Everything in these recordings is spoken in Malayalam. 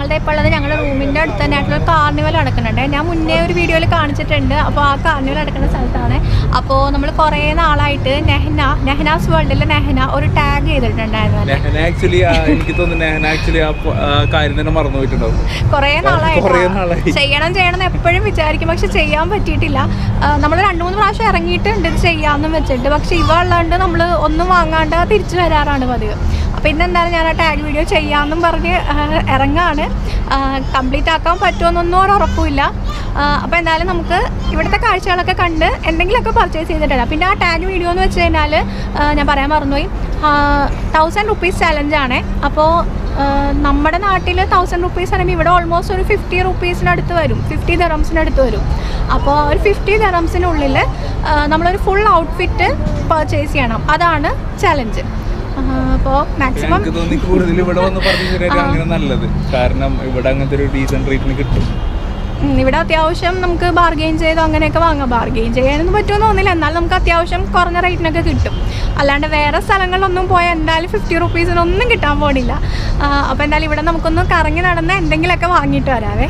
ഞങ്ങളുടെ ഇപ്പോൾ ഉള്ളത് ഞങ്ങളുടെ റൂമിൻ്റെ അടുത്ത് തന്നെ ആയിട്ടുള്ള ഒരു കാർണിവൽ നടക്കുന്നുണ്ട് ഞാൻ മുന്നേ ഒരു വീഡിയോയിൽ കാണിച്ചിട്ടുണ്ട് അപ്പോൾ ആ കാർണിവൽ നടക്കുന്ന സ്ഥലത്താണ് അപ്പോൾ നമ്മൾ കുറേ നാളായിട്ട് നെഹ്ന നെഹ്നാസ് വേൾഡിൽ നെഹ്ന ഒരു ടാഗ് ചെയ്തിട്ടുണ്ടായിരുന്നു നെഹന ആക്ച്വലി എനിക്ക് തോന്നുന്നു നെഹന ആക്ച്വലി ആ പ- ആ കാര്യം തന്നെ മറന്നു പോയിട്ടുണ്ടാവും കുറേ നാളായിട്ട് കുറേ നാളായി. ചെയ്യണം ചെയ്യണം എന്ന് എപ്പോഴും വിചാരിക്കും പക്ഷെ ചെയ്യാൻ പറ്റിയിട്ടില്ല നമ്മൾ രണ്ട് മൂന്ന് പ്രാവശ്യം ഇറങ്ങിയിട്ടുണ്ട് ഇത് ചെയ്യാമെന്നും വെച്ചിട്ട് പക്ഷെ ഇവ ഉള്ളതുകൊണ്ട് നമ്മൾ ഒന്നും വാങ്ങാണ്ട് തിരിച്ചു വരാറാണ് പതിവ് അപ്പോൾ ഇന്ന് എന്തായാലും ഞാൻ ആ ടാഗ് വീഡിയോ ചെയ്യാമെന്നും പറഞ്ഞ് ആ, ഇറങ്ങാണ് കംപ്ലീറ്റ് ആക്കാൻ പറ്റുമെന്നൊന്നും ഒരു ഉറപ്പുമില്ല അപ്പോൾ എന്തായാലും നമുക്ക് ഇവിടുത്തെ കാഴ്ചകളൊക്കെ കണ്ട് എന്തെങ്കിലുമൊക്കെ പർച്ചേസ് ചെയ്തിട്ടില്ല പിന്നെ ആ ടാഗ് വീഡിയോ എന്ന് വെച്ച് കഴിഞ്ഞാൽ ഞാൻ പറയാൻ മറന്നുപോയി തൗസൻഡ് റുപ്പീസ് ചലഞ്ചാണ് അപ്പോൾ നമ്മുടെ നാട്ടിൽ തൗസൻഡ് റുപ്പീസ് ആണെങ്കിൽ ഇവിടെ ഓൾമോസ്റ്റ് ഒരു ഫിഫ്റ്റി റുപ്പീസിനടുത്ത് വരും ഫിഫ്റ്റി ദറംസിനടുത്ത് വരും അപ്പോൾ ഒരു ഫിഫ്റ്റി ദറംസിനുള്ളിൽ നമ്മളൊരു ഫുൾ ഔട്ട്ഫിറ്റ് പർച്ചേസ് ചെയ്യണം അതാണ് ചലഞ്ച് അപ്പോൾ മാക്സിമം എനിക്ക് തോന്നി കൂടുതൽ ഇവിടെ വന്ന് പറഞ്ഞു ശരിയാക്കാൻ അങ്ങനെ നല്ലത് കാരണം ഇവിടെ അങ്ങനത്തെ ഒരു ഡീസന്റ് റേറ്റിന് കിട്ടും ഉം, ഇവിടെ അത്യാവശ്യം നമുക്ക് ബാർഗെയിൻ ചെയ്ത് അങ്ങനെയൊക്കെ വാങ്ങാം ബാർഗെയിൻ ചെയ്യാനൊന്നും പറ്റുമെന്ന് തോന്നില്ല എന്നാൽ നമുക്ക് അത്യാവശ്യം കുറഞ്ഞ റേറ്റിനൊക്കെ കിട്ടും അല്ലാണ്ട് വേറെ സ്ഥലങ്ങളിലൊന്നും പോയാൽ എന്തായാലും ഫിഫ്റ്റി റുപ്പീസിനൊന്നും കിട്ടാൻ പോണില്ല അപ്പോൾ എന്തായാലും ഇവിടെ നമുക്കൊന്ന് കറങ്ങി നടന്ന് എന്തെങ്കിലുമൊക്കെ വാങ്ങിയിട്ട് വരാവേ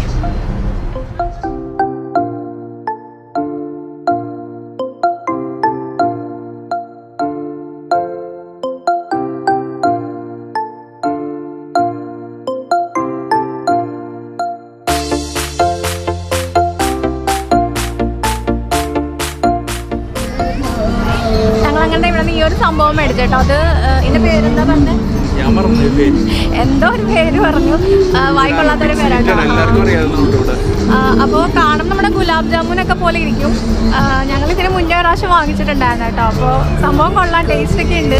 ഞങ്ങൾ അങ്ങനെ ഇവിടെ നിന്ന് ഈ ഒരു സംഭവം മേടിച്ചേട്ടോ അത് ഏഹ്, ഇതിന്റെ പേരെന്താ പറഞ്ഞത് ഞാൻ മറന്നു പേര് എന്തോ ഒരു പേര് പറഞ്ഞു ആ, വായിക്കൊള്ളാത്തൊരു പേരാട്ടോ എല്ലാവർക്കും അറിയാവുന്നുണ്ട് ഇവിടെ അപ്പോൾ കാണും നമ്മുടെ ഗുലാബ് ജാമുനൊക്കെ പോലെ ഇരിക്കും ഞങ്ങൾ ഇതിന് മുന്നേ ഒരു പ്രാവശ്യം വാങ്ങിച്ചിട്ടുണ്ടായിരുന്നു കേട്ടോ അപ്പോൾ സംഭവം കൊള്ളാം ടേസ്റ്റ് ഒക്കെ ഉണ്ട്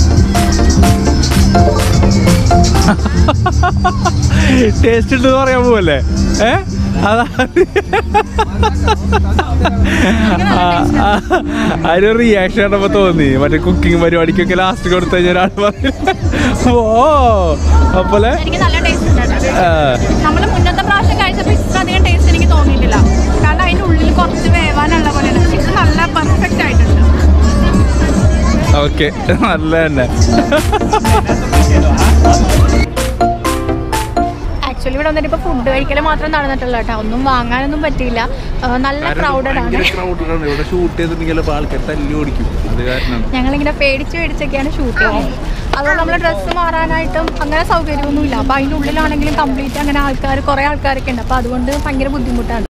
ടേസ്റ്റ് ഉണ്ടെന്ന് പറയാൻ പോവല്ലേ ഏ അതാ അതിന് റിയാക്ഷൻ കണ്ടപ്പോ തോന്നി മറ്റേ കുക്കിംഗ് പരിപാടിക്കൊക്കെ ലാസ്റ്റ് കൊടുത്തു കഴിഞ്ഞാൽ ഒരാൾ പറഞ്ഞു ഓ അപ്പോലെ എനിക്ക് നല്ല ടേസ്റ്റ് ഉണ്ട് ആ, നമ്മൾ മുന്നത്തെ പ്രാവശ്യം കഴിച്ചപ്പോൾ ഇത്ര അധികം ടേസ്റ്റ് എനിക്ക് തോന്നിയിട്ടില്ല കാരണം അതിൻ്റെ ഉള്ളിൽ കുറച്ച് വേവാനുള്ള പോലെയാണ് ഇത് നല്ല പെർഫെക്റ്റ് ആയിട്ടുണ്ട് ഓക്കെ നല്ല തന്നെ ആക്ച്വലി ഇവിടെ വന്നിട്ട് ഇപ്പോൾ ഫുഡ് കഴിക്കൽ മാത്രം നടന്നിട്ടുള്ളൂ കേട്ടോ ഒന്നും വാങ്ങാനൊന്നും പറ്റിയില്ല ആ, നല്ല ക്രൗഡഡ് ആണ് ക്രൗഡാണ് ഇവിടെ ഷൂട്ട് ചെയ്തിട്ടുണ്ടെങ്കിൽ ആൾക്കാർ തല്ലി ഓടിക്കും അത് കാരണം ഞങ്ങളിങ്ങനെ പേടിച്ച് പേടിച്ചൊക്കെയാണ് ഷൂട്ട് ചെയ്യുന്നത് അതുകൊണ്ട് നമ്മൾ ഡ്രസ്സ് മാറാനായിട്ടും അങ്ങനെ സൗകര്യമൊന്നുമില്ല അപ്പോൾ അതിൻ്റെ ഉള്ളിലാണെങ്കിലും കംപ്ലീറ്റ് അങ്ങനെ ആൾക്കാർ കുറേ ആൾക്കാരൊക്കെ ഉണ്ട് അപ്പോൾ അതുകൊണ്ട് ഭയങ്കര ബുദ്ധിമുട്ടാണ്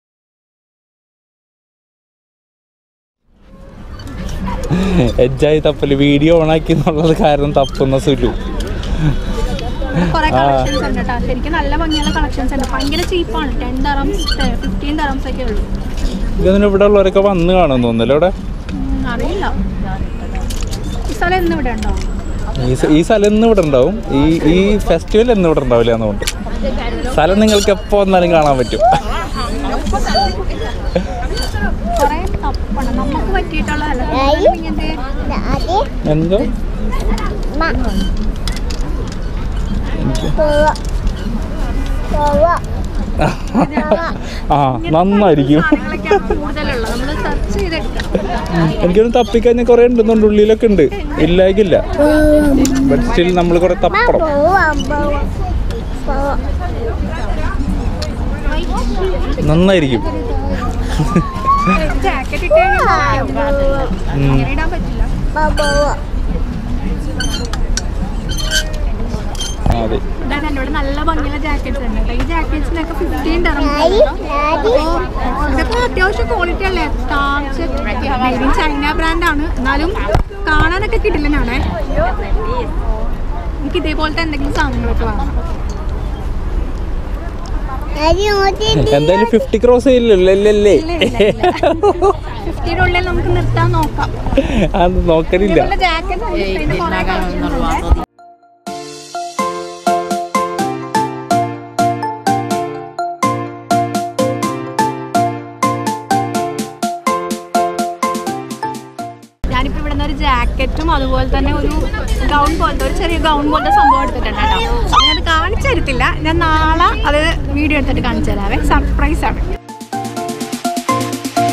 എജ്ജായി തപ്പല് വീഡിയോ ഓണാക്കി എന്നുള്ളത് കാരണം തപ്പുന്ന സുലു കുറേ കളക്ഷൻസ് ഉണ്ട് കേട്ടോ ശരിക്കും നല്ല ഭംഗിയുള്ള കളക്ഷൻസ് ഉണ്ട് ഭയങ്കര ചീപ്പാണ് ടെൻ ദറംസ് ഫിഫ്റ്റീൻ ദറംസ് ഒക്കെ ഉള്ളൂ ഇതൊന്നും ഇവിടെ ഉള്ളവരൊക്കെ വന്ന് കാണുന്നു തോന്നുന്നല്ലോ ഇവിടെ ഉം, അറിയില്ല ഈ സ്ഥലം ഇന്ന് ഇവിടെ ഉണ്ടോ ഈ സ- ഈ സ്ഥലം ഇന്ന് ഇവിടെ ഉണ്ടാവും ഈ ഈ ഫെസ്റ്റിവൽ ഇന്ന് ഇവിടെ ഉണ്ടാവില്ല എന്നുകൊണ്ട് സ്ഥലം നിങ്ങൾക്ക് എപ്പോ വന്നാലും കാണാൻ പറ്റും കുറേ തപ്പണം നമുക്ക് പറ്റിയിട്ടുള്ളതല്ല ഇങ്ങനത്തെ എന്തോ ആ നന്നായിരിക്കും സാധനങ്ങളൊക്കെയാണ് കൂടുതലുള്ളത് നമ്മൾ സെർച്ച് ചെയ്തെടുക്കണം എനിക്കൊന്ന് തപ്പിക്കഴിഞ്ഞാൽ കുറെ ഉണ്ടെന്നുണ്ട് ഉള്ളിലൊക്കെ ഉണ്ട് ഇല്ലായിക്കില്ല ബട്ട് സ്റ്റിൽ നമ്മൾ കുറെ തപ്പണം നന്നായിരിക്കും ജാക്കറ്റ് ഇട്ട് അങ്ങനെ ഇടാൻ പറ്റില്ല ആ, അതെ ഇതാണ് എൻ്റെ ഇവിടെ നല്ല ഭംഗിയുള്ള ജാക്കറ്റ്സ് ഉണ്ട് കേട്ടോ. ഈ ജാക്കറ്റ്സിനൊക്കെ ഫിഫ്റ്റീൻ ഇതൊക്കെ അത്യാവശ്യം ക്വാളിറ്റി അല്ലേ മെയ്ഡ് ഇൻ ചൈന ബ്രാൻഡാണ് എന്നാലും കാണാനൊക്കെ കിട്ടില്ലെന്നാണേ എനിക്ക് ഇതേപോലത്തെ എന്തെങ്കിലും സാധനങ്ങളൊക്കെ വേണം എന്തായാലും ഫിഫ്റ്റി ക്രോസ് ചെയ്യില്ലല്ലേ ഫിഫ്റ്റീൻ്റെ ഉള്ളിൽ നമുക്ക് നിർത്താൻ നോക്കാം അത് നോക്കലില്ല ഇതുപോലെ ജാക്കറ്റ് ഇതിന്റെ കുറേ കളക്ഷൻസ് ഉണ്ട് ഞാനിപ്പോൾ ഇവിടെ നിന്ന് ഒരു ജാക്കറ്റും അതുപോലെ തന്നെ ഒരു ഗൗൺ പോലത്തെ ഒരു ചെറിയ ഗൗൺ പോലത്തെ സംഭവം എടുത്തിട്ടുണ്ട് കേട്ടോ അപ്പോൾ ഞാനത് കാണിച്ചു തരത്തില്ല ഞാൻ നാളെ അത് വീഡിയോ എടുത്തിട്ട് കാണിച്ചു തരാവേ സർപ്രൈസ് ആണ്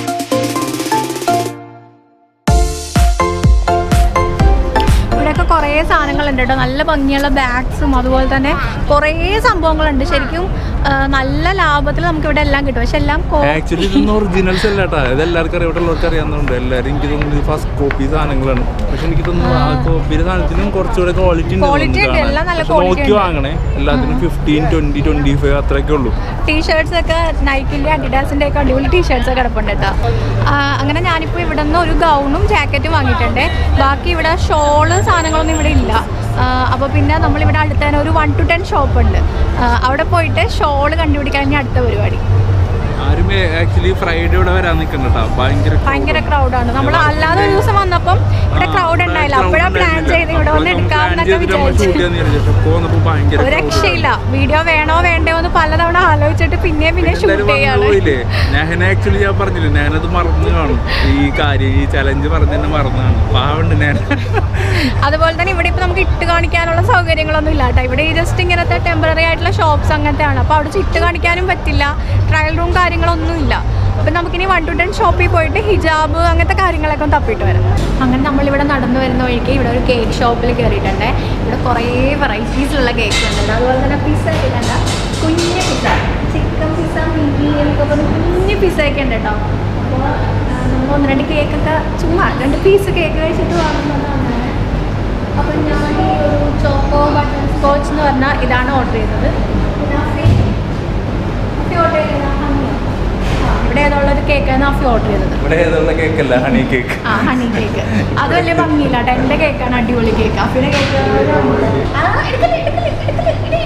ഇവിടെയൊക്കെ കുറേ സാധനങ്ങളുണ്ട് കേട്ടോ നല്ല ഭംഗിയുള്ള ബാഗ്സും അതുപോലെ തന്നെ കുറേ സംഭവങ്ങളുണ്ട് ശരിക്കും ആ, നല്ല ലാഭത്തിൽ നമുക്ക് ഇവിടെ എല്ലാം കിട്ടും പക്ഷെ എല്ലാം കോ- ആക്ച്വലി ഇതൊന്നും ഒറിജിനൽസ് അല്ല കേട്ടോ ഇത് എല്ലാവർക്കും അറിയാം ഇവിടെ ഉള്ളവർക്ക് അറിയാവുന്നതുണ്ട് എല്ലാവരും എനിക്ക് തോന്നുന്നത് ഫസ്റ്റ് കോപ്പി സാധനങ്ങളാണ് പക്ഷെ എനിക്ക് തോന്നുന്നു ആ കോപ്പിയുടെ സാധനത്തിനും കുറച്ചുകൂടെ ക്വാളിറ്റി Quality ഉണ്ട്, എല്ലാം നല്ല quality നോക്കി ഉണ്ട്. വാങ്ങണേ എല്ലാത്തിനും ഫിഫ്റ്റീൻ ട്വന്റി ട്വന്റി ഫൈവ് അത്രയൊക്കെ ഉള്ളൂ ടീഷർട്സ് ഒക്കെ നൈക്കിൻ്റെ അഡിഡാസിൻ്റെ ഒക്കെ അടിപൊളി ടീഷർട്സ് ഒക്കെ കിടപ്പുണ്ട് കേട്ടോ ആ, അങ്ങനെ ഞാനിപ്പോൾ ഇവിടെ നിന്ന് ഒരു ഗൗണും ജാക്കറ്റും വാങ്ങിയിട്ടുണ്ട് ബാക്കി ഇവിടെ ഷോള് സാധനങ്ങളൊന്നും ഇവിടെ ഇല്ല അപ്പോൾ പിന്നെ നമ്മളിവിടെ അടുത്ത് തന്നെ ഒരു വൺ ടു ടെൻ ഷോപ്പ് ഉണ്ട് ആ, അവിടെ പോയിട്ട് ഷോള് കണ്ടുപിടിക്കാൻ ഇനി അടുത്ത പരിപാടി ആരും ആക്ച്വലി ഫ്രൈഡേ ഇവിടെ വരാൻ നിൽക്കണ്ട കേട്ടോ ഭയങ്കര ഭയങ്കര ക്രൗഡാണ് നമ്മൾ അല്ലാതെ ഒരു ദിവസം വന്നപ്പം ഇവിടെ ക്രൗഡ് ഉണ്ടായില്ല അപ്പോഴാണ് പ്ലാൻ ചെയ്ത് ഇവിടെ വന്ന് എടുക്കാമെന്നൊക്കെ വിചാരിച്ചു ഒരു രക്ഷയില്ല വീഡിയോ വേണോ വേണ്ടയോ എന്ന് പലതവണ ആലോചിച്ചിട്ട് പിന്നെയും പിന്നെ ഷൂട്ട് ചെയ്യാണ് പോയില്ലേ ഞാൻ ആക്ച്വലി ഞാൻ പറഞ്ഞില്ലേ ഞാനത് മറന്നു കാണും ഈ കാര്യം ഈ ചലഞ്ച് പറഞ്ഞ് തന്നെ മറന്നു കാണും പാവുണ്ട് ഞാൻ അതുപോലെ തന്നെ ഇവിടെ ഇപ്പൊ നമുക്ക് ഇട്ട് കാണിക്കാനുള്ള സൗകര്യങ്ങളൊന്നും ഇല്ല കേട്ടോ ഇവിടെ ഈ ജസ്റ്റ് ഇങ്ങനത്തെ ടെമ്പററി ആയിട്ടുള്ള ഷോപ്സ് അങ്ങനത്തെ ആണ് അപ്പോൾ അവിടെ ഇട്ട് കാണിക്കാനും പറ്റില്ല ട്രയൽ റൂം കാര്യങ്ങളൊന്നും ഇല്ല അപ്പം നമുക്കിനി വൺ ടു ടെൻ ഷോപ്പിൽ പോയിട്ട് ഹിജാബ് അങ്ങനത്തെ കാര്യങ്ങളൊക്കെ ഒന്ന് തപ്പിട്ട് വരാം അങ്ങനെ നമ്മളിവിടെ നടന്നു വരുന്ന വഴിക്ക് ഇവിടെ ഒരു കേക്ക് ഷോപ്പിൽ കയറിയിട്ടുണ്ട് ഇവിടെ കുറേ വെറൈറ്റീസ് ഉള്ള കേക്ക് ഉണ്ട് അതുപോലെ തന്നെ പിസ്സ കിട്ടണ്ട കുഞ്ഞ് പിസ്സ ചിക്കൻ പിസ്സ മീൻ എന്നൊക്കെ പറഞ്ഞ് കുഞ്ഞ് പിസ്സ ഒക്കെ ഉണ്ട് കേട്ടോ അപ്പോൾ നമ്മൾ ഒന്ന് രണ്ട് കേക്കൊക്കെ ചുമ്മാ രണ്ട് പീസ് കേക്ക് കഴിച്ചിട്ട് വാങ്ങുന്നതാണ് അപ്പം ഞാൻ ഈ ഒരു ചോക്കോ ബട്ടർ സ്കോച്ച് എന്ന് പറഞ്ഞാൽ ഇതാണ് ഓർഡർ ചെയ്തത് പിന്നെ അഫി അഫി ഓർഡർ ചെയ്തത് ഹണിയോ ആ ഇവിടെ ഏതുള്ള ഒരു കേക്കാണ് അഫി ഓർഡർ ചെയ്തത് ഇവിടെ ഏതുള്ള കേക്കല്ല ഹണി കേക്ക് ആ ഹണി കേക്ക് അത് വലിയ ഭംഗിയില്ല കേട്ടോ എൻ്റെ കേക്കാണ് അടിപൊളി കേക്ക് അഫിയുടെ കേക്ക് ആ എടുക്കല്ലേ എടുക്കല്ലേ എടുക്കല്ലേ ഇടി,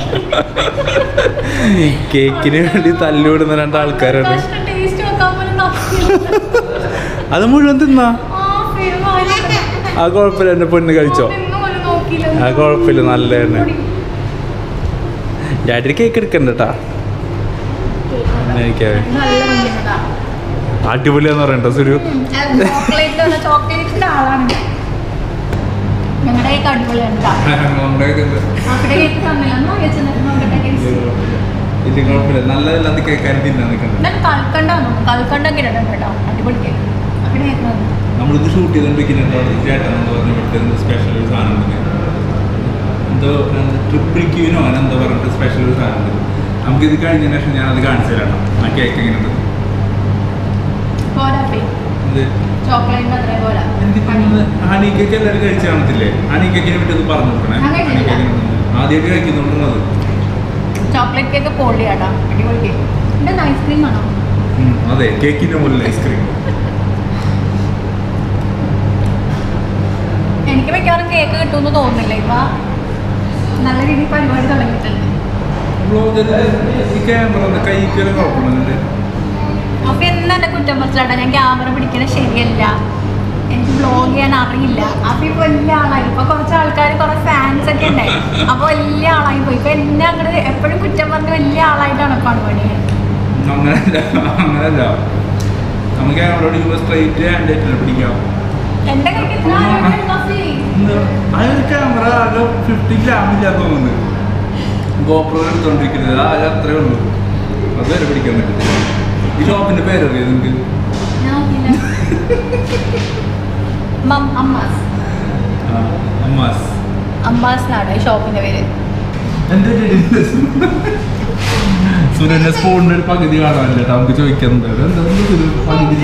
ഇടി, ഇടി. കേക്കിന് വേണ്ടി തല്ലുവിടുന്ന രണ്ട് ആൾക്കാരാണ് കഷ്ണം ടേസ്റ്റ് വെക്കാൻ പോലും നോക്കിയില്ല. അത് മുഴുവൻ തിന്നാ ആ ഫിൽ വാങ്ങി. ആ കുഴപ്പമില്ല എന്റെ പെണ്ണ് കഴിച്ചോ ഒന്നും പോലും നോക്കിയില്ല. ആ കുഴപ്പമില്ല നല്ല തന്നെ പൊടി. ഡാഡി കേക്ക് എടുക്കണ്ട കേട്ടാ കഴിക്കാവേ നല്ല ഭംഗിയുണ്ടാ അടിപൊളിയാന്ന് പറയണ്ട സുരു ചോക്ലേറ്റ് ചോക്ലേറ്റിന്റെ ആളാണ് ഞങ്ങളുടെ കേക്ക് അടിപൊളിയാണ് ട്ടോ. അവിടെ കേക്ക് തന്നില്ല ഒന്ന് വെച്ച് നോക്കട്ടെ taste. ഇത് കുഴപ്പമില്ല നല്ലതല്ലാത്ത കേൾക്കാൻ തിന്നാൻ നിൽക്കണ്ട ഞാൻ കൽക്കണ്ട കൽക്കണ്ട കിടണം കേട്ടോ അടിപൊളി കേക്ക് അവിടെ കേക്ക് തന്നു. നമ്മളിത് ഷൂട്ട് ചെയ്തോണ്ടിരിക്കുന്നുണ്ടോ ചേട്ടൻ എന്ന് പറഞ്ഞ ഇവിടുത്തെ എന്തോ സ്പെഷ്യൽ ഒരു സാധനം ഉണ്ട് എന്തോ ട്രിപ്പിൾ ക്യൂനോ അങ്ങനെ എന്തോ പറഞ്ഞിട്ട് സ്പെഷ്യൽ ഒരു സാധനം ഉണ്ട് നമുക്കിത് കഴിഞ്ഞതിന് ശേഷം ഞാനത് കാണിച്ചു തരാം ആ കേക്ക് എങ്ങനെയുണ്ട് പോരാ പേ ഇത് ചോക്ലേറ്റിന്റെ അത്രയും പോരാ ഹണി കേക്ക് എല്ലാവരും കഴിച്ചു കാണത്തില്ലേ ഹണി കേക്കിനെ പറ്റി ഒന്ന് പറഞ്ഞു കൊടുക്കണേ ഞാൻ കഴിച്ചിട്ടില്ല. ആദ്യമായിട്ട് കഴിക്കുന്നുണ്ടെന്നത് ചോക്ലേറ്റ് കേക്ക് പൊളിയാട്ടോ അടിപൊളി കേക്ക് ഇത് ഐസ്ക്രീം ആണോ അതെ കേക്കിന്റെ മുകളിൽ ഐസ്ക്രീം എനിക്ക് മിക്കവാറും കേക്ക് കിട്ടുമെന്ന് തോന്നുന്നില്ല ഇപ്പൊ നല്ല രീതിയിൽ പരിപാടി തുടങ്ങിയിട്ടുണ്ട് ഈ ക്യാമറ കൈക്ക് കുഴപ്പമില്ല അപ്പൊ എന്നാ എന്നെ കുറ്റം പറ്റില്ലാട്ടോ ഞാൻ ക്യാമറ പിടിക്കണത് ശരിയല്ല എനിക്ക് വ്ലോഗ് ചെയ്യാൻ അറിയില്ല അപ്പൊ ഇപ്പൊ വലിയ ആളായി ഇപ്പൊ കുറച്ച് ആൾക്കാർ കുറെ ഫാൻസ് ഒക്കെ ഉണ്ടായി അപ്പൊ വലിയ ആളായി പോയി ഇപ്പൊ എന്നെ അങ്ങോട്ട് എപ്പോഴും കുറ്റം പറഞ്ഞ് വലിയ ആളായിട്ടാണ് ഇപ്പൊ പണി അങ്ങനല്ല അങ്ങനല്ല നമുക്ക് ക്യാമറ പിടിക്കുമ്പോൾ സ്ട്രൈറ്റ് ഹാൻഡ് ആയിട്ടല്ല പിടിക്കാം എന്റെ കൈക്ക് ഇത്ര ആരോഗ്യം ഉണ്ടോ ഫീ? അതൊരു ക്യാമറ ആകെ ഫിഫ്റ്റി ഗ്രാം ഇല്ല തോന്നുന്നു ഗോപ്രോ എടുത്തോണ്ടിരിക്കുന്നത് ആകെ അത്രേ ഉള്ളൂ അത് വരെ പിടിക്കാൻ പറ്റത്തില്ല ഈ ഷോപ്പിന്റെ പേരറിയോ നിങ്ങൾക്ക് ഞാൻ നോക്കിയില്ല. മം അമ്മാസ് അമ്മാസ് അമ്മാസ് എന്നാണ് ഈ ഷോപ്പിന്റെ പേര് എന്റെ സുരന്റെ സ്പൂണിന്റെ ഒരു പകുതി കാണാനില്ല കേട്ടോ നമുക്ക് ചോദിക്കുന്നത് എന്താ സുരു പകുതി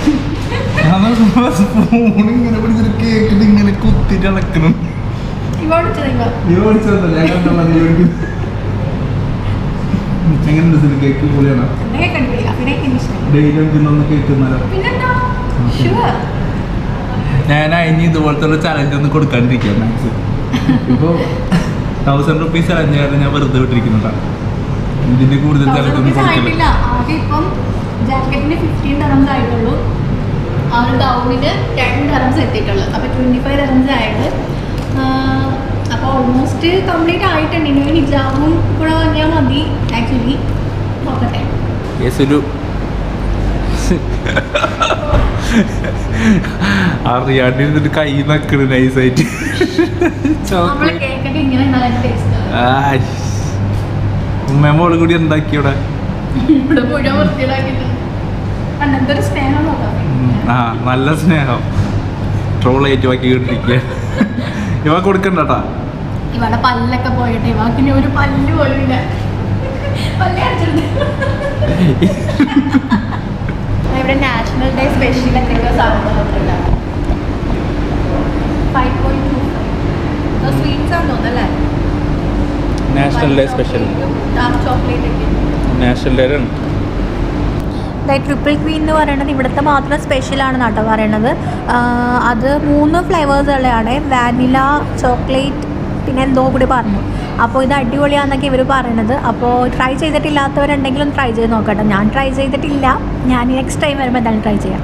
സ്പൂൺ ഇങ്ങനെ പിടിച്ചിട്ട് കേക്കിട്ട് ഇങ്ങനെ കുത്തിട്ട് ഇളക്കണം ഇവിടെ ചെയ്ത നീ ഓടിച്ചതല്ല ഞാൻ കണ്ടോ നീ ഓടിക്കുന്നു എങ്ങനെയുണ്ട് സുരു കേക്ക് പൊളിയാണ് എന്തൊക്കെ കണ്ടില്ല പിന്നെ എനിക്ക് ഇഷ്ടം ഡെയിലി നമുക്കിന്നൊന്ന് കേൾക്കുന്നല്ലോ പിന്നെന്താ ഷുവർ ഞാൻ അതിന് ഇതുപോലത്തെ ഒരു ചലഞ്ച് ഒന്നും കൊടുക്കാണ്ടിരിക്കുക മാക്സ് ഇപ്പോൾ തൗസൻഡ് റുപ്പീസ് ചലഞ്ച് ആയിട്ട് ഞാൻ വെറുതെ വിട്ടിരിക്കുന്നുണ്ടാണ് ഇതിന്റെ കൂടുതൽ ചലഞ്ച് ഒന്നും കൊടുക്കില്ല ആയിട്ടില്ല ആകെ ഇപ്പം ജാക്കറ്റിന് ഫിഫ്റ്റീൻ ഡറംസ് ആയിട്ടുള്ളൂ ആ ഒരു ഗൗണിന് ടെൻ ഡറംസ് എത്തിയിട്ടുള്ളൂ അപ്പോൾ ട്വൻറ്റി ഫൈവ് ഡറംസ് ആയിട്ട് അപ്പോൾ ഓൾമോസ്റ്റ് കംപ്ലീറ്റ് ആയിട്ടുണ്ട് ഇനി ഒരു ഹിജാബും കൂടെ വാങ്ങിയാൽ മതി ആക്ച്വലി നോക്കട്ടെ യേസുരു അറിയാണ്ടിരുന്നിട്ട് കൈ നക്കണ് നൈസായിട്ട് നമ്മൾ കേക്കൊക്കെ ഇങ്ങനെ നല്ല ടേസ്റ്റ് ഉമ്മേമോള് കൂടി ഉണ്ടാക്കി ഇവിടെ ഇവിടെ മുഴുവൻ വൃത്തിയിലാക്കിയിട്ട് അങ്ങനത്തെ ഒരു സ്നേഹം നോക്കാം ഉം, ആ നല്ല സ്നേഹം ട്രോൾ ഏറ്റുവാക്കി കൊണ്ടിരിക്കുക ഇവ കൊടുക്കണ്ടട്ടാ ഇവളുടെ പല്ലൊക്കെ പോയിട്ട് ഇവാക്കിന് ഒരു പല്ല് പോലും ഇല്ല പല്ല് കാണിച്ചിട്ടുണ്ട്. ഇവിടെ നാഷണൽ ഡേ സ്പെഷ്യൽ എന്തൊക്കെയോ സാധനങ്ങളൊക്കെ ഉണ്ടാവും ഫൈവ് പോയിന്റ് ടു സ്വീറ്റ്സ് ആണ് തോന്നല്ലേ national day special dark chocolate ഒക്കെ നാഷണൽ ഡേ ആണ് ട്രിപ്പിൾ ക്വീൻ എന്ന് പറയുന്നത് ഇവിടുത്തെ മാത്രം സ്പെഷ്യലാണ് കേട്ടോ പറയണത് ആഹ് അത് മൂന്ന് ഫ്ലേവേഴ്സുള്ളതാണ് വാനില ചോക്ലേറ്റ് പിന്നെ എന്തോ കൂടി പറഞ്ഞു അപ്പോൾ ഇത് അടിപൊളിയാണെന്നൊക്കെ ഇവർ പറയണത് അപ്പോൾ ട്രൈ ചെയ്തിട്ടില്ലാത്തവരുണ്ടെങ്കിൽ ഒന്ന് ട്രൈ ചെയ്ത് നോക്കട്ടെ ഞാൻ ട്രൈ ചെയ്തിട്ടില്ല ഞാൻ നെക്സ്റ്റ് ടൈം വരുമ്പോൾ എന്തായാലും ട്രൈ ചെയ്യാം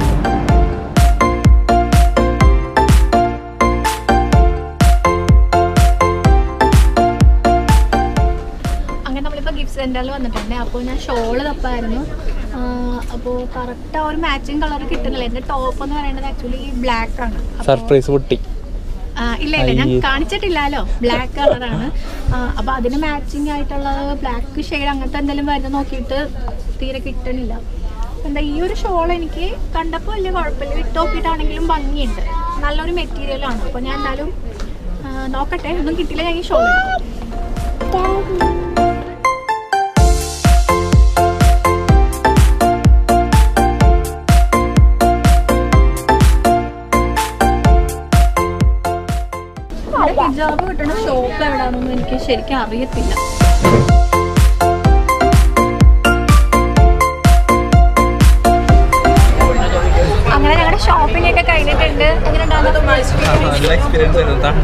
അങ്ങനെ നമ്മളിപ്പോൾ ഗിഫ്റ്റ് സെൻറ്ററിൽ വന്നിട്ടുണ്ട് അപ്പോൾ ഞാൻ ഷോള് തപ്പായിരുന്നു അപ്പോൾ കറക്റ്റ് ആ ഒരു മാച്ചിങ് കളർ കിട്ടുന്നില്ല എൻ്റെ ടോപ്പ് എന്ന് പറയുന്നത് ആക്ച്വലി ബ്ലാക്ക് ആണ് അപ്പോൾ- സർപ്രൈസ് പൊട്ടി ആ, ഇല്ല ഇല്ല ഞാൻ അയ്യേ. കാണിച്ചിട്ടില്ലല്ലോ ബ്ലാക്ക് കളറാണ് അപ്പോൾ അതിന് മാച്ചിങ് ആയിട്ടുള്ളത് ബ്ലാക്ക് ഷെയ്ഡ് അങ്ങനത്തെ എന്തെങ്കിലും വരുന്ന നോക്കിയിട്ട് തീരെ കിട്ടണില്ല എന്താ ഈ ഒരു ഷോൾ എനിക്ക് കണ്ടപ്പോൾ വലിയ കുഴപ്പമില്ല ഇട്ട് നോക്കിയിട്ടാണെങ്കിലും ഭംഗിയുണ്ട് നല്ലൊരു മെറ്റീരിയലാണ് അപ്പോൾ ഞാൻ എന്തായാലും ആ, നോക്കട്ടെ ഒന്നും കിട്ടിയില്ല ഞാൻ ഈ ഷോൾ ഹിജാബ് കിട്ടുന്ന ഷോപ്പ് എവിടെയാണെന്നൊന്നും എനിക്ക് ശരിക്കും അറിയത്തില്ല അങ്ങനെ ഞങ്ങളുടെ ഷോപ്പിംഗ് ഒക്കെ കഴിഞ്ഞിട്ടുണ്ട് എങ്ങനെ നല്ല എക്സ്പീരിയൻസ്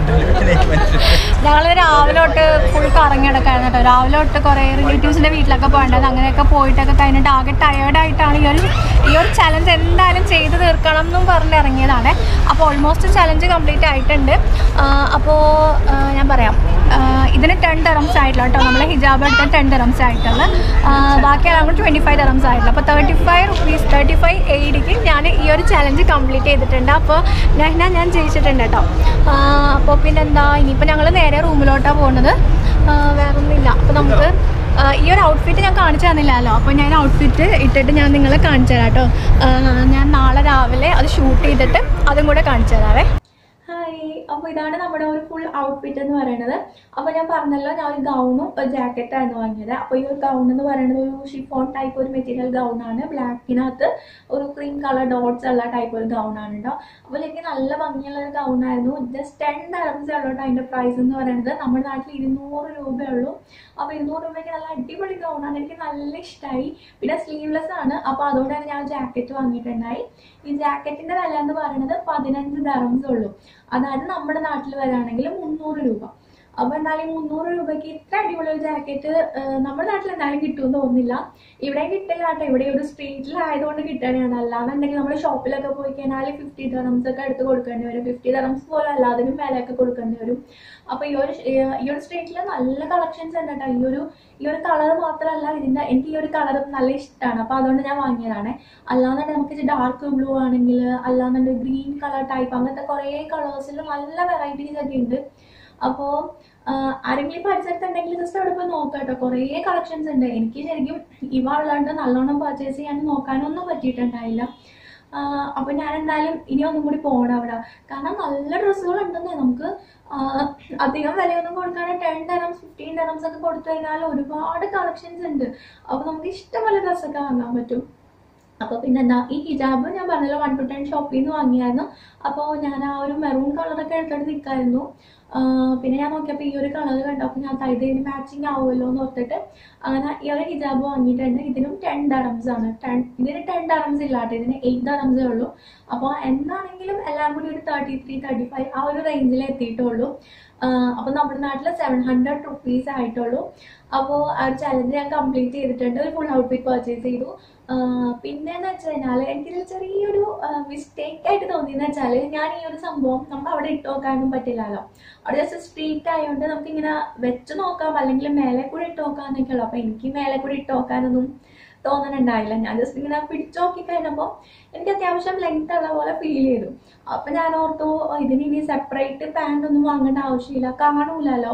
ഞങ്ങൾ രാവിലെ തൊട്ട് ഫുൾ കറങ്ങി കിടക്കായിരുന്നു കേട്ടോ രാവിലെ തൊട്ട് കുറേ റിലേറ്റീവ്സിൻ്റെ വീട്ടിലൊക്കെ പോകേണ്ടത് അങ്ങനെയൊക്കെ പോയിട്ടൊക്കെ കഴിഞ്ഞിട്ട് ആകെ ടയേർഡായിട്ടാണ് ഈ ഒരു ഈ ഒരു ചലഞ്ച് എന്തായാലും ചെയ്ത് തീർക്കണം എന്നും പറഞ്ഞ് ഇറങ്ങിയതാണ് അപ്പോൾ ഓൾമോസ്റ്റ് ചലഞ്ച് കംപ്ലീറ്റ് ആയിട്ടുണ്ട് അപ്പോൾ ഞാൻ പറയാം ആ, ഇതിന് ടെൻ ഡറംസ് ആയിട്ടുള്ള കേട്ടോ നമ്മൾ ഹിജാബ് എടുത്ത ടെൻ ഡറംസ് ആയിട്ടുള്ള ആ, ബാക്കി എല്ലാം കൂടി ട്വൻറ്റി ഫൈവ് ഡറംസ് ആയിട്ടുള്ള അപ്പോൾ thirty five rupees thirty five എയ്ഡിക്ക് ഞാൻ ഈ ഒരു ചലഞ്ച് കംപ്ലീറ്റ് ചെയ്തിട്ടുണ്ട് അപ്പോൾ ഞാൻ ഞാൻ ജയിച്ചിട്ടുണ്ട് കേട്ടോ അപ്പോൾ പിന്നെന്താ ഇനിയിപ്പോൾ ഞങ്ങൾ നേരെ റൂമിലോട്ടാണ് പോകുന്നത് വേറെ ഒന്നുമില്ല അപ്പോൾ നമുക്ക് ആ, ഈ ഒരു ഔട്ട്ഫിറ്റ് ഞാൻ കാണിച്ചു തന്നില്ലല്ലോ അപ്പോൾ ഞാൻ ഔട്ട്ഫിറ്റ് ഇട്ടിട്ട് ഞാൻ നിങ്ങളെ കാണിച്ചു തരാം കേട്ടോ ആ, ഞാൻ നാളെ രാവിലെ അത് ഷൂട്ട് ചെയ്തിട്ട് അതും കൂടെ കാണിച്ചു തരാവേ ഹായ് അപ്പോൾ ഇതാണ് നമ്മുടെ ഒരു ഫുൾ ഔട്ട്ഫിറ്റ് എന്ന് പറയുന്നത് അപ്പോൾ ഞാൻ പറഞ്ഞല്ലോ ഞാൻ ഒരു ഗൗണും ഒരു ജാക്കറ്റായിരുന്നു വാങ്ങിയത് അപ്പോൾ ഈ ഒരു ഗൗൺ എന്ന് പറയുന്നത് ഒരു ഷിഫോൺ ടൈപ്പ് ഒരു മെറ്റീരിയൽ ഗൗണാണ് ബ്ലാക്കിനകത്ത് ഒരു ക്രീം കളർ ഡോട്ട്സ് ഉള്ള ടൈപ്പ് ഒരു ഗൗണാണ് കേട്ടോ അപ്പോൾ എനിക്ക് നല്ല ഭംഗിയുള്ള ഒരു ഗൗണായിരുന്നു ജസ്റ്റ് ടെൻ ഡയറംസേ ഉള്ളൂ കേട്ടോ അതിൻ്റെ പ്രൈസ് എന്ന് പറയുന്നത് നമ്മുടെ നാട്ടിൽ ഇരുന്നൂറ് രൂപയേ ഉള്ളൂ അപ്പോൾ ഇരുന്നൂറ് രൂപയ്ക്ക് നല്ല അടിപൊളി ഗൗണാണ് എനിക്ക് നല്ല ഇഷ്ടമായി പിന്നെ സ്ലീവ്ലെസ് ആണ് അപ്പോൾ അതുകൊണ്ട് തന്നെ ഞാൻ ജാക്കറ്റ് വാങ്ങിയിട്ടുണ്ടായി ഈ ജാക്കറ്റിന്റെ വില എന്ന് പറയുന്നത് പതിനഞ്ച് ദറംസ് ഉള്ളൂ അതായത് നമ്മുടെ നാട്ടിൽ വരാണെങ്കിൽ മുന്നൂറ് രൂപ അപ്പൊ എന്തായാലും മുന്നൂറ് രൂപയ്ക്ക് ഇത്ര അടിപൊളി ഒരു ജാക്കറ്റ് നമ്മുടെ നാട്ടിൽ എന്തായാലും കിട്ടുമെന്ന് തോന്നുന്നില്ല ഇവിടെ കിട്ടില്ല കേട്ടോ ഇവിടെ ഒരു സ്ട്രീറ്റിലായതുകൊണ്ട് കിട്ടണതാണ് അല്ലാന്നുണ്ടെങ്കിൽ നമ്മൾ ഷോപ്പിലൊക്കെ പോയി കഴിഞ്ഞാൽ ഫിഫ്റ്റി ദറംസ് ഒക്കെ എടുത്ത് കൊടുക്കേണ്ടി വരും ഫിഫ്റ്റി ദറംസ് പോലെ അല്ലാതിനും വിലയൊക്കെ കൊടുക്കേണ്ടി വരും അപ്പൊ ഈ ഒരു ഈ ഒരു സ്ട്രീറ്റിൽ നല്ല കളക്ഷൻസ് ഉണ്ട് കേട്ടോ ഈ ഒരു ഈ ഒരു കളർ മാത്രമല്ല ഇതിന്റെ എനിക്ക് ഈ ഒരു കളർ നല്ല ഇഷ്ടമാണ് അപ്പൊ അതുകൊണ്ട് ഞാൻ വാങ്ങിയതാണ് അല്ലാന്നുണ്ടെങ്കിൽ നമുക്ക് ഡാർക്ക് ബ്ലൂ ആണെങ്കിൽ അല്ലാന്നുണ്ടെങ്കിൽ ഗ്രീൻ കളർ ടൈപ്പ് അങ്ങനത്തെ കുറേ കളേഴ്സിൽ നല്ല വെറൈറ്റീസ് ഒക്കെ ഉണ്ട് അപ്പോൾ ആരെങ്കിലും പരിസരത്തുണ്ടെങ്കിൽ ജസ്റ്റ് അവിടെ പോയി നോക്കാം കേട്ടോ കുറേ കളക്ഷൻസ് ഉണ്ട് എനിക്ക് ശരിക്കും ഇവ ഉള്ളതുകൊണ്ട് നല്ലോണം പർച്ചേസ് ചെയ്യാൻ നോക്കാനൊന്നും പറ്റിയിട്ടുണ്ടായില്ല ആഹ് അപ്പൊ ഞാൻ എന്തായാലും ഇനി ഒന്നും കൂടി പോകണം അവിടെ കാരണം നല്ല ഡ്രസ്സുകൾ ഉണ്ടെന്നേ നമുക്ക് ആഹ് അധികം വിലയൊന്നും കൊടുക്കാതെ ടെൻ ഡറംസ് ഫിഫ്റ്റീൻ ഡറംസ് ഒക്കെ കൊടുത്തു കഴിഞ്ഞാൽ ഒരുപാട് കളക്ഷൻസ് ഉണ്ട് അപ്പൊ നമുക്ക് ഇഷ്ടംപോലെ ഡ്രസ്സൊക്കെ വാങ്ങാൻ പറ്റും അപ്പോൾ പിന്നെ എന്താ ഈ ഹിജാബ് ഞാൻ പറഞ്ഞല്ലോ വൺ ടു ടെൻ ഷോപ്പിൽ നിന്ന് വാങ്ങിയായിരുന്നു അപ്പോൾ ഞാൻ ആ ഒരു മെറൂൺ കളറൊക്കെ എടുത്തിട്ട് നിൽക്കായിരുന്നു പിന്നെ ഞാൻ നോക്കിയപ്പോൾ ഈ ഒരു കളർ കണ്ടപ്പോൾ ഞാൻ ഇത് ഇതിന് മാച്ചിങ് ആവുമല്ലോ എന്ന് ഓർത്തിട്ട് അങ്ങനെ ഈ ഒരു ഹിജാബ് വാങ്ങിയിട്ടുണ്ട് ഇതിനും ടെൻ ഡറംസ് ആണ് ടെൻ ഇതിന് ടെൻ ഡറംസ് ഇല്ലാട്ടോ ഇതിന് എയ്റ്റ് ഡറംസേ ഉള്ളൂ അപ്പോൾ എന്താണെങ്കിലും എല്ലാം കൂടി ഒരു തേർട്ടി ത്രീ തേർട്ടി ഫൈവ് ആ ഒരു റേഞ്ചിൽ എത്തിയിട്ടുള്ളൂ അപ്പോൾ നമ്മുടെ നാട്ടിൽ സെവൻ ഹൺഡ്രഡ് റുപ്പീസ് ആയിട്ടുള്ളൂ അപ്പോൾ ആ ഒരു ചലഞ്ച് ഞാൻ കംപ്ലീറ്റ് ചെയ്തിട്ടുണ്ട് ഒരു ഫുൾ ഔട്ട്ഫിറ്റ് പർച്ചേസ് ചെയ്തു പിന്നെന്ന് വെച്ച് കഴിഞ്ഞാൽ എനിക്കിതിൽ ചെറിയൊരു മിസ്റ്റേക്ക് ആയിട്ട് തോന്നിയെന്ന് വെച്ചാൽ ഞാൻ ഈ ഒരു സംഭവം നമുക്ക് അവിടെ ഇട്ട് നോക്കാനൊന്നും പറ്റില്ലല്ലോ അവിടെ ജസ്റ്റ് സ്ട്രീറ്റ് ആയതുകൊണ്ട് നമുക്ക് ഇങ്ങനെ വെച്ച് നോക്കാം അല്ലെങ്കിൽ മേലെ കൂടി ഇട്ട് നോക്കാം എന്നൊക്കെ ഉള്ളു അപ്പോൾ എനിക്ക് മേലെ കൂടി ഇട്ട് നോക്കാനൊന്നും തോന്നണുണ്ടായില്ല ഞാൻ ജസ്റ്റ് ഇങ്ങനെ പിടിച്ചു നോക്കി കഴിഞ്ഞപ്പോൾ എനിക്ക് അത്യാവശ്യം ലെങ്ത് ഉള്ള പോലെ ഫീൽ ചെയ്തു അപ്പൊ ഞാൻ ഓർത്തു "ഓ, ഇതിന് ഇനി സെപ്പറേറ്റ് പാൻ്റ് ഒന്നും വാങ്ങേണ്ട ആവശ്യമില്ല കാണൂലല്ലോ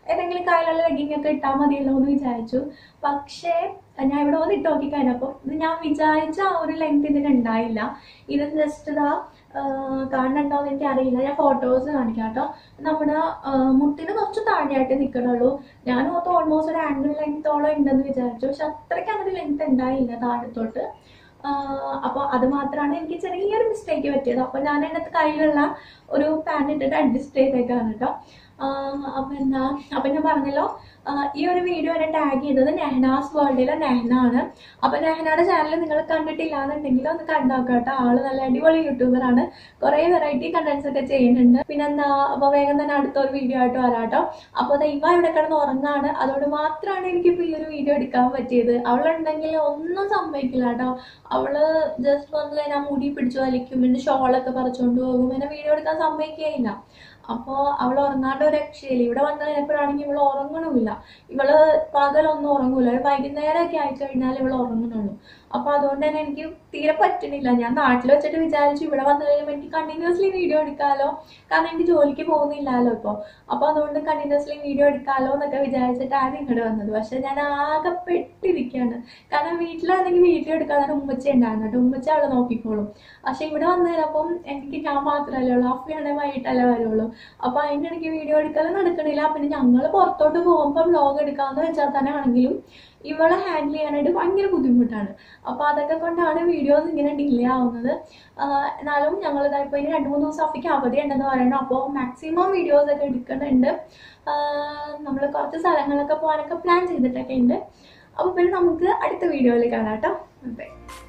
ഏതെങ്കിലും കാലുള്ള ലെഗിങ് ഒക്കെ ഇട്ടാൽ മതിയല്ലോ എന്ന് വിചാരിച്ചു പക്ഷേ ഞാൻ ഇവിടെ വന്ന് ഇട്ട് നോക്കി കഴിഞ്ഞപ്പോൾ ഇത് ഞാൻ വിചാരിച്ച ആ ഒരു ലെങ്ത് ഇതിന് ഉണ്ടായില്ല ഇത് ജസ്റ്റ് ഇതാ കാണുന്നുണ്ടോ എന്ന് എനിക്ക് അറിയില്ല ഞാൻ ഫോട്ടോസ് കാണിക്കാം കേട്ടോ നമ്മുടെ ആ, മുട്ടിന് കുറച്ച് താഴെയായിട്ട് നിൽക്കണുള്ളൂ ഞാൻ ഓർത്ത് ഓൾമോസ്റ്റ് ഒരു ആംഗിൾ ലെങ്ത്തോളം ഉണ്ടെന്ന് വിചാരിച്ചു പക്ഷെ അത്രയ്ക്ക് അങ്ങനെ ലെങ്ത് ഉണ്ടായില്ല താഴത്തോട്ട് അപ്പോൾ അത് മാത്രമാണ് എനിക്ക് ചെറിയൊരു മിസ്റ്റേക്ക് പറ്റിയത് അപ്പോൾ ഞാൻ എൻ്റെ കയ്യിലുള്ള ഒരു പാൻ ഇട്ടിട്ട് അഡ്ജസ്റ്റ് ചെയ്തേക്കാണ് കേട്ടോ അപ്പം എന്താ അപ്പം ഞാൻ പറഞ്ഞല്ലോ ആ, ഈ ഒരു വീഡിയോ എന്നെ ടാഗ് ചെയ്തത് നെഹ്നാസ് വേൾഡിലെ നെഹ്ന ആണ് അപ്പം നെഹ്നയുടെ ചാനൽ നിങ്ങൾ കണ്ടിട്ടില്ല എന്നുണ്ടെങ്കിൽ ഒന്ന് കണ്ടാക്കാം കേട്ടോ ആള് നല്ല അടിപൊളി യൂട്യൂബറാണ് കുറേ വെറൈറ്റി കണ്ടന്റ്സ് ഒക്കെ ചെയ്യുന്നുണ്ട് പിന്നെന്താ അപ്പോൾ വേഗം തന്നെ അടുത്തൊരു വീഡിയോ ആയിട്ട് വരാം കേട്ടോ അപ്പോൾ ദൈവ ഇവിടെ കിടന്ന് ഉറങ്ങാണ് അതുകൊണ്ട് മാത്രമാണ് എനിക്കിപ്പോൾ ഈ ഒരു വീഡിയോ എടുക്കാൻ പറ്റിയത് അവളുണ്ടെങ്കിൽ ഒന്നും സംഭവിക്കില്ല കേട്ടോ അവള് ജസ്റ്റ് വന്ന് ഞാൻ മുടി പിടിച്ചു വലിക്കും പിന്നെ ഷോളൊക്കെ പറിച്ചുകൊണ്ട് പോകും എന്നെ വീഡിയോ എടുക്കാൻ സമ്മതിക്കുകയില്ല അപ്പോൾ അവൾ ഉറങ്ങാണ്ട് ഒരു രക്ഷയില്ല ഇവിടെ വന്നു കഴിഞ്ഞപ്പോഴാണെങ്കിൽ ഇവൾ ഉറങ്ങണമില്ല ഇവള് പകലൊന്നും ഉറങ്ങൂല ഒരു വൈകുന്നേരമൊക്കെ ആയി കഴിഞ്ഞാൽ ഇവൾ ഉറങ്ങണുള്ളൂ അപ്പോൾ അതുകൊണ്ട് തന്നെ എനിക്ക് തീരെ പറ്റണില്ല ഞാൻ നാട്ടിൽ വെച്ചിട്ട് വിചാരിച്ചു ഇവിടെ വന്നു കഴിയുമ്പോൾ എനിക്ക് കണ്ടിന്യൂസ്ലി വീഡിയോ എടുക്കാമല്ലോ കാരണം എനിക്ക് ജോലിക്ക് പോകുന്നില്ലല്ലോ ഇപ്പോൾ അപ്പോൾ അതുകൊണ്ട് കണ്ടിന്യൂസ്ലി വീഡിയോ എടുക്കാമല്ലോ എന്നൊക്കെ വിചാരിച്ചിട്ടാണ് ഇങ്ങോട്ട് വന്നത് പക്ഷെ ഞാൻ ആകെ പെട്ടിരിക്കുകയാണ് കാരണം വീട്ടിലാണെങ്കിൽ വീഡിയോ എടുക്കാതെ ഉമ്മച്ച ഉണ്ടായിരുന്നു കേട്ടോ ഉമ്മച്ച അവളെ നോക്കിക്കോളും പക്ഷെ ഇവിടെ വന്നു കഴിഞ്ഞപ്പം എനിക്ക് ഞാൻ മാത്രമല്ലേ ഉള്ളൂ അഫിയാണെങ്കിൽ വൈകിട്ടല്ലേ വരുള്ളൂ അപ്പോൾ അതിൻ്റെ ഇടയ്ക്ക് വീഡിയോ എടുക്കലും നടക്കണില്ല പിന്നെ ഞങ്ങൾ പുറത്തോട്ട് പോകുമ്പോൾ വ്ലോഗ് എടുക്കാമെന്ന് വെച്ചാൽ തന്നെ ആണെങ്കിലും ഇവളെ ഹാൻഡിൽ ചെയ്യാനായിട്ട് ഭയങ്കര ബുദ്ധിമുട്ടാണ് അപ്പോൾ അതൊക്കെ കൊണ്ടാണ് വീഡിയോസ് ഇങ്ങനെ ഡിലേ ആവുന്നത് ആഹ് എന്നാലും ഞങ്ങൾ ഇതായിപ്പോൾ ഇനി രണ്ട് മൂന്ന് ദിവസം അഫിക്ക് അവധി ഉണ്ടെന്ന് പറയണം അപ്പോൾ മാക്സിമം വീഡിയോസ് ഒക്കെ എടുക്കുന്നുണ്ട് നമ്മൾ കുറച്ച് സ്ഥലങ്ങളൊക്കെ പോകാനൊക്കെ പ്ലാൻ ചെയ്തിട്ടൊക്കെ ഉണ്ട് അപ്പോൾ പിന്നെ നമുക്ക് അടുത്ത വീഡിയോയിൽ കാണാം കേട്ടോ ബൈ